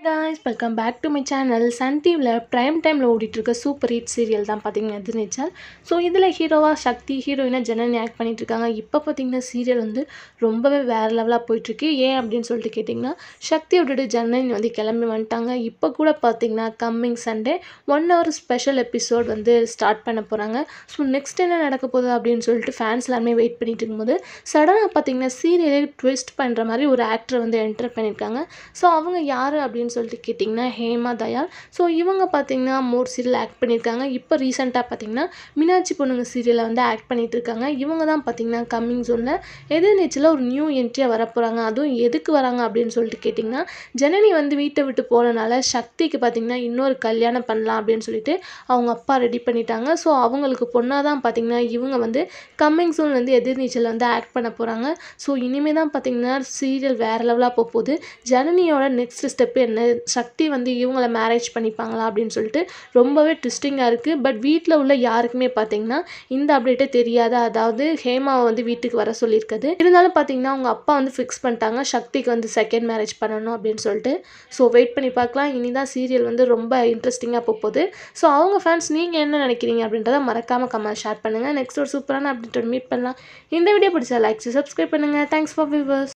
guys welcome back to my channel Sun டிவியில் prime டைமில் ஓடிட்டுருக்க சூப்பர் ஹிட் சீரியல் தான் பார்த்தீங்கன்னா எதிர்நீச்சல் ஸோ இதில் ஹீரோவாக சக்தி ஹீரோயினாக ஜனனி ஆக்ட் பண்ணிட்டு இருக்காங்க இப்போ பார்த்தீங்கன்னா சீரியல் வந்து ரொம்பவே வேறு லெவலாக போயிட்டுருக்கு ஏன் அப்படின்னு சொல்லிட்டு கேட்டிங்கன்னா சக்தி விட்டுட்டு ஜனனி வந்து கிளம்பி வந்துட்டாங்க இப்போ கூட பார்த்தீங்கன்னா coming Sunday one hour special episode வந்து ஸ்டார்ட் பண்ண போகிறாங்க ஸோ நெக்ஸ்ட் என்ன நடக்க போகுது அப்படின்னு சொல்லிட்டு ஃபேன்ஸ் எல்லாருமே வெயிட் பண்ணிட்டு இருக்கும்போது சடனாக பார்த்தீங்கன்னா சீரியலே ட்விஸ்ட் பண்ணுற மாதிரி ஒரு ஆக்டர் வந்து என்டர் பண்ணியிருக்காங்க ஸோ அவங்க யார் அப்படின்னு சொல்லிட்டு கேட்டிங்கன்னா ஹேமா தயால் ஸோ இவங்க பார்த்தீங்கன்னா மோர் சீரியல் ஆக்ட் பண்ணியிருக்காங்க இப்போ ரீசெண்டாக பார்த்தீங்கன்னா மீனாட்சி பொண்ணுங்க சீரியலில் வந்து ஆக்ட் பண்ணிட்டு இருக்காங்க இவங்க தான் பார்த்தீங்கன்னா கம்மிங் ஜோனில் எதிர்நீச்சலில் ஒரு நியூ என்ட்ரியாக வரப்போகிறாங்க அதுவும் எதுக்கு வராங்க அப்படின்னு சொல்லிட்டு கேட்டிங்கன்னா ஜனனி வந்து வீட்டை விட்டு போனனால சக்திக்கு பார்த்தீங்கன்னா இன்னொரு கல்யாணம் பண்ணலாம் அப்படின்னு சொல்லிட்டு அவங்க அப்பா ரெடி பண்ணிட்டாங்க ஸோ அவங்களுக்கு பொண்ணாக தான் பார்த்தீங்கன்னா இவங்க வந்து கம்மிங் சூன் வந்து எதிர்நீச்சல் வந்து ஆக்ட் பண்ண போகிறாங்க ஸோ இனிமே தான் பார்த்தீங்கன்னா சீரியல் வேறு லெவலாக போக போகுது ஜனனியோட நெக்ஸ்ட் ஸ்டெப்பு என்ன சக்தி வந்து இவங்கள மேரேஜ் பண்ணிப்பாங்களா அப்படின்னு சொல்லிட்டு ரொம்பவே ட்விஸ்டிங்காக இருக்குது பட் வீட்டில் உள்ள யாருக்குமே பார்த்தீங்கன்னா இந்த அப்டேட்டே தெரியாது அதாவது ஹேமாவை வந்து வீட்டுக்கு வர சொல்லியிருக்குது இருந்தாலும் பார்த்தீங்கன்னா அவங்க அப்பா வந்து ஃபிக்ஸ் பண்ணிட்டாங்க சக்திக்கு வந்து செகண்ட் மேரேஜ் பண்ணணும் அப்படின்னு சொல்லிட்டு ஸோ வெயிட் பண்ணி பார்க்கலாம் இனி தான் சீரியல் வந்து ரொம்ப இன்ட்ரெஸ்டிங்காக போக போகுது ஸோ அவங்க ஃபேன்ஸ் நீங்கள் என்ன நினைக்கிறீங்க அப்படின்றத மறக்காமல் கமெண்ட் ஷேர் பண்ணுங்கள் நெக்ஸ்ட் ஒரு சூப்பரான அப்டேட்டோட மீட் பண்ணலாம் இந்த வீடியோ பிடிச்சா லைக் சப்ஸ்கிரைப் பண்ணுங்கள் தேங்க்ஸ் ஃபார் வியூவர்ஸ்